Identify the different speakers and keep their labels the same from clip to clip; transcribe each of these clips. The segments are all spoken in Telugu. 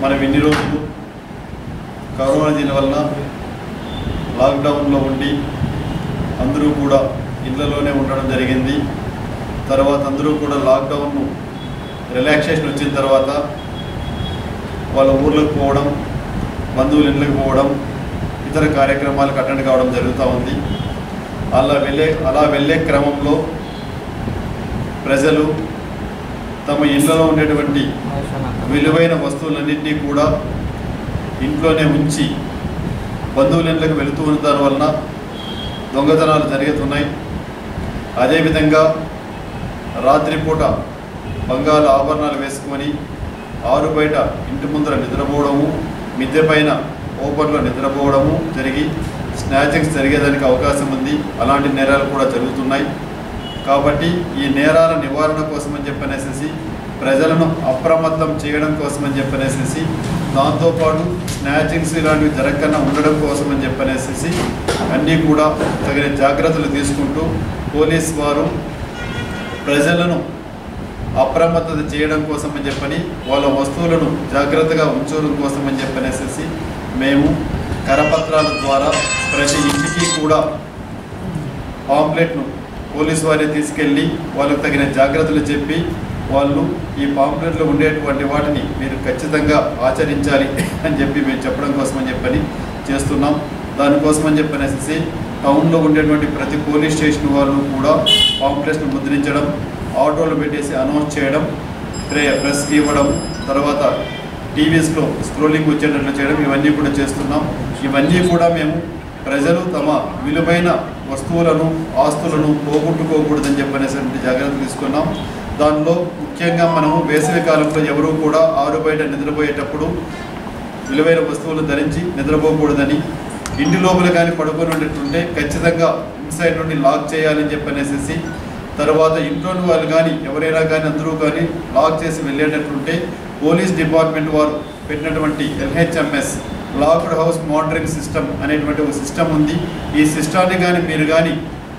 Speaker 1: మనం ఇన్ని రోజులు కరోనా దీనివల్ల లాక్డౌన్లో ఉండి అందరూ కూడా ఇళ్లలోనే ఉండడం జరిగింది తర్వాత అందరూ కూడా లాక్డౌన్ రిలాక్సేషన్ వచ్చిన తర్వాత వాళ్ళ ఊర్లకు పోవడం బంధువుల ఇళ్ళకి పోవడం ఇతర కార్యక్రమాలకు అటెండ్ కావడం జరుగుతూ ఉంది అలా వెళ్ళే అలా వెళ్ళే క్రమంలో ప్రజలు తమ ఇళ్లలో ఉండేటువంటి విలువైన వస్తువులన్నింటినీ కూడా ఇంట్లోనే ఉంచి బంధువుల ఇళ్ళకి వెళుతూ ఉండడం వలన దొంగతనాలు జరుగుతున్నాయి అదేవిధంగా రాత్రిపూట బంగాళ ఆభరణాలు వేసుకొని ఆరు బయట ఇంటి ముందర నిద్రపోవడము మిద్దె పైన ఓపెన్లో నిద్రపోవడము జరిగి స్నాచింగ్స్ జరిగేదానికి అవకాశం ఉంది అలాంటి నేరాలు కూడా జరుగుతున్నాయి కాబట్టి ఈ నేరాల నివారణ కోసం అని చెప్పనేసి ప్రజలను అప్రమత్తం చేయడం కోసం అని చెప్పనేసి దాంతోపాటు స్నాచింగ్స్ ఇలాంటివి జరగకుండా ఉండడం కోసం అని చెప్పనేసి అన్నీ కూడా తగిన జాగ్రత్తలు తీసుకుంటూ పోలీస్ వారు ప్రజలను అప్రమత్తత చేయడం కోసం అని చెప్పని వాళ్ళ వస్తువులను జాగ్రత్తగా ఉంచడం కోసం అని చెప్పనేసి మేము కరపత్రాల ద్వారా ప్రతి ఇంటికి కూడా పాంప్లెట్ను పోలీసు వారే తీసుకెళ్ళి వాళ్ళకు తగిన జాగ్రత్తలు చెప్పి వాళ్ళు ఈ పాంప్లెట్లో ఉండేటువంటి వాటిని మీరు ఖచ్చితంగా ఆచరించాలి అని చెప్పి మేము చెప్పడం కోసం అని చెప్పని చేస్తున్నాం దానికోసం అని చెప్పనేసి టౌన్లో ఉండేటువంటి ప్రతి పోలీస్ స్టేషన్ వాళ్ళు కూడా పాంప్లెట్స్ను ముద్రించడం ఆటోలు పెట్టేసి అనౌన్స్ చేయడం ప్రే ప్రెస్కి ఇవ్వడం తర్వాత టీవీస్లో స్క్రోలింగ్ వచ్చేటట్లు చేయడం ఇవన్నీ కూడా చేస్తున్నాం ఇవన్నీ కూడా మేము ప్రజలు తమ విలువైన వస్తువులను ఆస్తులను పోగొట్టుకోకూడదని చెప్పనేటువంటి జాగ్రత్తలు తీసుకున్నాం దానిలో ముఖ్యంగా మనము వేసవి కాలంలో ఎవరూ కూడా ఆరు బయట నిద్రపోయేటప్పుడు విలువైన వస్తువులు ధరించి నిద్రపోకూడదని ఇంటి లోపల కానీ పడుకొని ఉండేటుంటే ఖచ్చితంగా ఇన్సైడ్ నుండి లాక్ చేయాలని చెప్పనేసి తర్వాత ఇంట్లోని వాళ్ళు కానీ ఎవరైనా కానీ అందరూ కానీ లాక్ చేసి వెళ్ళేటట్లుంటే పోలీస్ డిపార్ట్మెంట్ వారు పెట్టినటువంటి LHMS locked house monitoring system అనేటువంటి ఒక సిస్టమ్ ఉంది ఈ సిస్టాన్ని కానీ మీరు కానీ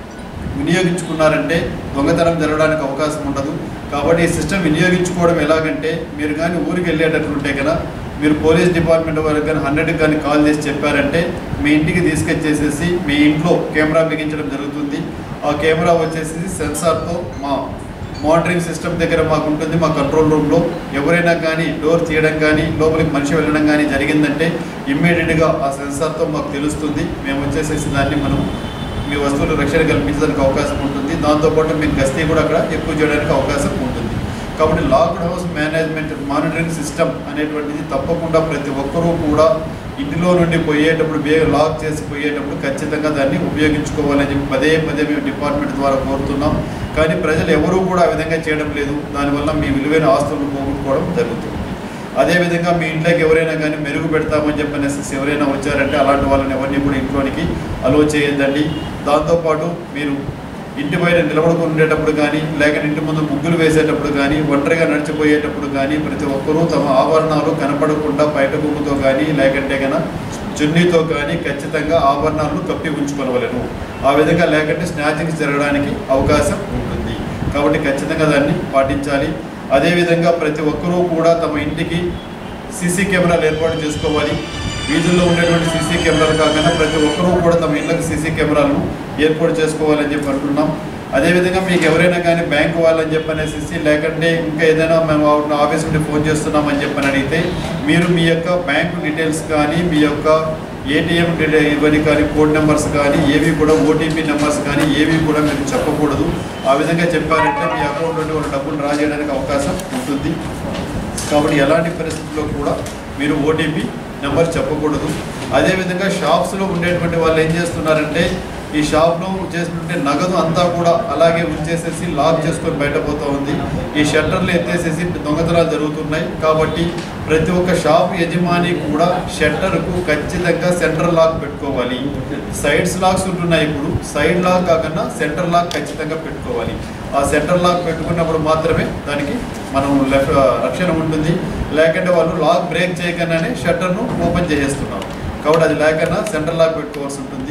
Speaker 1: వినియోగించుకున్నారంటే దొంగతనం జరగడానికి అవకాశం ఉండదు కాబట్టి ఈ సిస్టమ్ వినియోగించుకోవడం ఎలాగంటే మీరు కానీ ఊరికి వెళ్ళేటట్లుంటే కదా మీరు పోలీస్ డిపార్ట్మెంట్ వారికి కానీ హండ్రెడ్కి కానీ కాల్ చేసి చెప్పారంటే మీ ఇంటికి తీసుకొచ్చేసేసి మీ ఇంట్లో కెమెరా బిగించడం జరుగుతుంది ఆ కెమెరా వచ్చేసి సెన్సార్తో మా మానిటరింగ్ సిస్టమ్ దగ్గర మాకు ఉంటుంది మా కంట్రోల్ రూమ్లో ఎవరైనా కానీ డోర్ తీయడం కానీ లోపలికి మనిషి వెళ్ళడం కానీ జరిగిందంటే ఇమ్మీడియట్గా ఆ సెన్సార్తో మాకు తెలుస్తుంది మేము వచ్చేసేసి దాన్ని మనం మీ వస్తువులు రక్షణ కల్పించడానికి అవకాశం ఉంటుంది దాంతోపాటు మీకు గస్తీ కూడా అక్కడ ఎక్కువ చేయడానికి అవకాశం ఉంటుంది కాబట్టి locked house management monitoring system అనేటువంటిది తప్పకుండా ప్రతి ఒక్కరూ కూడా ఇంటిలో నుండి పోయేటప్పుడు బే లాక్ చేసి పోయేటప్పుడు ఖచ్చితంగా దాన్ని ఉపయోగించుకోవాలని చెప్పి పదే పదే మేము డిపార్ట్మెంట్ ద్వారా కోరుతున్నాం కానీ ప్రజలు ఎవరూ కూడా ఆ విధంగా చేయడం లేదు దానివల్ల మీ విలువైన ఆస్తులను పోగొట్టుకోవడం జరుగుతుంది అదేవిధంగా మీ ఇంట్లోకి ఎవరైనా కానీ మెరుగు పెడతామని చెప్పనేసి ఎవరైనా వచ్చారంటే అలాంటి వాళ్ళని ఎవరిని కూడా ఇంట్లోనికి అలో చేయొద్దండి దాంతోపాటు మీరు ఇంటి బయట నిలబడుకుని ఉండేటప్పుడు కానీ లేక ఇంటి ముందు ముగ్గులు వేసేటప్పుడు కానీ ఒంటరిగా నడిచిపోయేటప్పుడు కానీ ప్రతి ఒక్కరూ తమ ఆభరణాలు కనపడకుండా బయట గుమ్ముతో కానీ లేకంటే కనుక చున్నీతో కానీ ఖచ్చితంగా ఆభరణాలను కప్పి ఉంచుకోవలను ఆ విధంగా లేకంటే స్నాచింగ్స్ జరగడానికి అవకాశం ఉంటుంది కాబట్టి ఖచ్చితంగా దాన్ని పాటించాలి అదేవిధంగా ప్రతి ఒక్కరూ కూడా తమ ఇంటికి సీసీ కెమెరాలు ఏర్పాటు చేసుకోవాలి వీధుల్లో ఉండేటువంటి సీసీ కెమెరాలు కాకుండా ప్రతి ఒక్కరూ కూడా తమ ఇళ్ళకి సీసీ కెమెరాలను ఏర్పాటు చేసుకోవాలని చెప్పి అంటున్నాం అదేవిధంగా మీకు ఎవరైనా కానీ బ్యాంక్ వాళ్ళని చెప్పనేసి లేకంటే ఇంకా ఏదైనా మేము ఆఫీస్ నుండి ఫోన్ చేస్తున్నామని చెప్పని అడిగితే మీరు మీ యొక్క బ్యాంకు డీటెయిల్స్ కానీ మీ యొక్క ఏటీఎం ఇవన్నీ కానీ కోడ్ నెంబర్స్ కానీ ఏవి కూడా ఓటీపీ నెంబర్స్ కానీ ఏవి కూడా మీరు చెప్పకూడదు ఆ విధంగా చెప్పారంటే మీ అకౌంట్ నుండి వాళ్ళు డబ్బులు డ్రా చేయడానికి అవకాశం ఉంటుంది కాబట్టి ఎలాంటి పరిస్థితుల్లో కూడా మీరు ఓటీపీ నెంబర్ చెప్పకూడదు అదేవిధంగా షాప్స్లో ఉండేటువంటి వాళ్ళు ఏం చేస్తున్నారంటే ఈ షాప్లో చేస్తుంటే నగదు అంతా కూడా అలాగే ఉంచేసేసి లాక్ చేసుకొని బయటపోతూ ఉంది ఈ షట్టర్లు ఎత్తేసేసి దొంగతనాలు జరుగుతున్నాయి కాబట్టి ప్రతి ఒక్క షాప్ యజమాని కూడా షట్టర్కు ఖచ్చితంగా సెంటర్ లాక్ పెట్టుకోవాలి సైడ్స్ లాక్స్ ఉంటున్నాయి ఇప్పుడు సైడ్ లాక్ కాకుండా సెంటర్ లాక్ ఖచ్చితంగా పెట్టుకోవాలి ఆ సెంటర్ లాక్ పెట్టుకున్నప్పుడు మాత్రమే దానికి మనం లెఫ్ట్ రక్షణ ఉంటుంది లేకుంటే వాళ్ళు లాక్ బ్రేక్ చేయకుండానే షట్టర్ను ఓపెన్ చేసేస్తున్నారు కాబట్టి అది లేకన్నా సెంటర్ లాక్ పెట్టుకోవాల్సి ఉంటుంది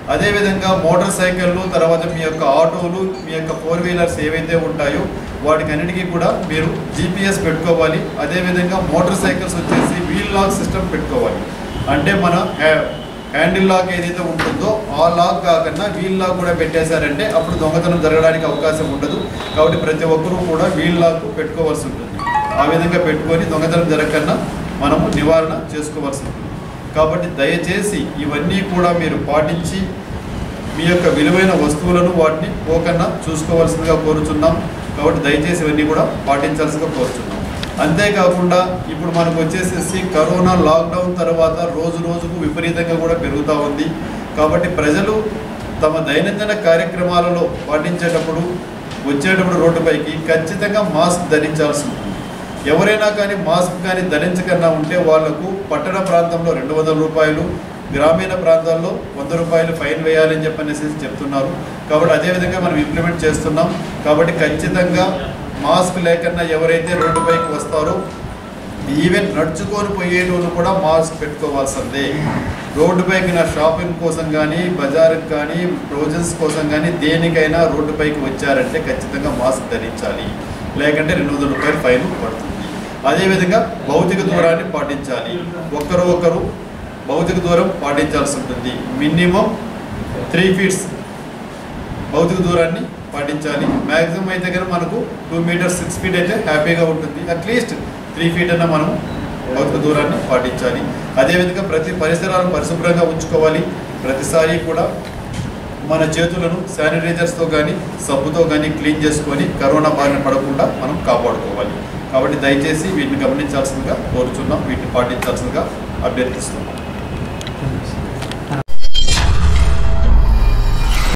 Speaker 1: అదేవిధంగా మోటార్ సైకిళ్ళు తర్వాత మీ యొక్క ఆటోలు మీ యొక్క ఫోర్ వీలర్స్ ఏవైతే ఉంటాయో వాటికి అన్నిటికీ కూడా మీరు జీపీఎస్ పెట్టుకోవాలి అదేవిధంగా మోటార్ సైకిల్స్ వచ్చేసి వీల్ లాక్ సిస్టమ్ పెట్టుకోవాలి అంటే మన హ్యా- హ్యాండిల్ లాక్ ఏదైతే ఉంటుందో ఆ లాక్ కాకుండా వీల్ లాక్ కూడా పెట్టేశారంటే అప్పుడు దొంగతనం జరగడానికి అవకాశం ఉండదు కాబట్టి ప్రతి ఒక్కరూ కూడా వీల్ లాక్ పెట్టుకోవాల్సి ఉంటుంది ఆ విధంగా పెట్టుకొని దొంగతనం జరగకుండా మనము నివారణ చేసుకోవాల్సి ఉంటుంది కాబట్టి దయచేసి ఇవన్నీ కూడా మీరు పాటించి మీ యొక్క విలువైన వస్తువులను వాటిని పోకన్నా చూసుకోవాల్సిందిగా కోరుచున్నాం కాబట్టి దయచేసి ఇవన్నీ కూడా పాటించాల్సిందిగా కోరుచున్నాం అంతేకాకుండా ఇప్పుడు మనకు వచ్చేసేసి కరోనా లాక్డౌన్ తర్వాత రోజు రోజుకు విపరీతంగా కూడా పెరుగుతూ ఉంది కాబట్టి ప్రజలు తమ దైనందిన కార్యక్రమాలలో పాటించేటప్పుడు వచ్చేటప్పుడు రోడ్డుపైకి ఖచ్చితంగా మాస్క్ ధరించాల్సి ఉంటుంది ఎవరైనా కానీ మాస్క్ కానీ ధరించకన్నా ఉంటే వాళ్లకు పట్టణ ప్రాంతంలో రెండు వందల రూపాయలు గ్రామీణ ప్రాంతాల్లో వంద రూపాయలు ఫైన్ వేయాలని చెప్పనేసి చెప్తున్నారు కాబట్టి అదేవిధంగా మనం ఇంప్లిమెంట్ చేస్తున్నాం కాబట్టి ఖచ్చితంగా మాస్క్ లేకన్నా ఎవరైతే రోడ్డుపైకి వస్తారో ఈవెన్ నడుచుకొని పోయేటోళ్ళు కూడా మాస్క్ పెట్టుకోవాల్సిందే రోడ్డుపైకి నా షాపింగ్ కోసం కానీ బజార్కి కానీ ప్రొవిజన్స్ కోసం కానీ దేనికైనా రోడ్డుపైకి వచ్చారంటే ఖచ్చితంగా మాస్క్ ధరించాలి లేకంటే రెండు వందల రూపాయలు ఫైన్ పడుతుంది అదేవిధంగా భౌతిక దూరాన్ని పాటించాలి ఒక్కరు ఒకరు భౌతిక దూరం పాటించాల్సి ఉంటుంది మినిమం త్రీ ఫీట్స్ భౌతిక దూరాన్ని పాటించాలి మ్యాక్సిమం అయితే కనుక మనకు టూ మీటర్స్ సిక్స్ ఫీట్ అయితే హ్యాపీగా ఉంటుంది అట్లీస్ట్ త్రీ ఫీట్ అన్న మనం భౌతిక దూరాన్ని పాటించాలి అదేవిధంగా ప్రతి పరిసరాలను పరిశుభ్రంగా ఉంచుకోవాలి ప్రతిసారి కూడా మన చేతులను శానిటైజర్స్తో కానీ సబ్బుతో కానీ క్లీన్ చేసుకొని కరోనా బారిన పడకుండా మనం కాపాడుకోవాలి కాబట్టి దయచేసి వీటిని గమనించాల్సిందిగా కోరుచున్నాం వీటిని పాటించాల్సిందిగా అభ్యర్థిస్తున్నాం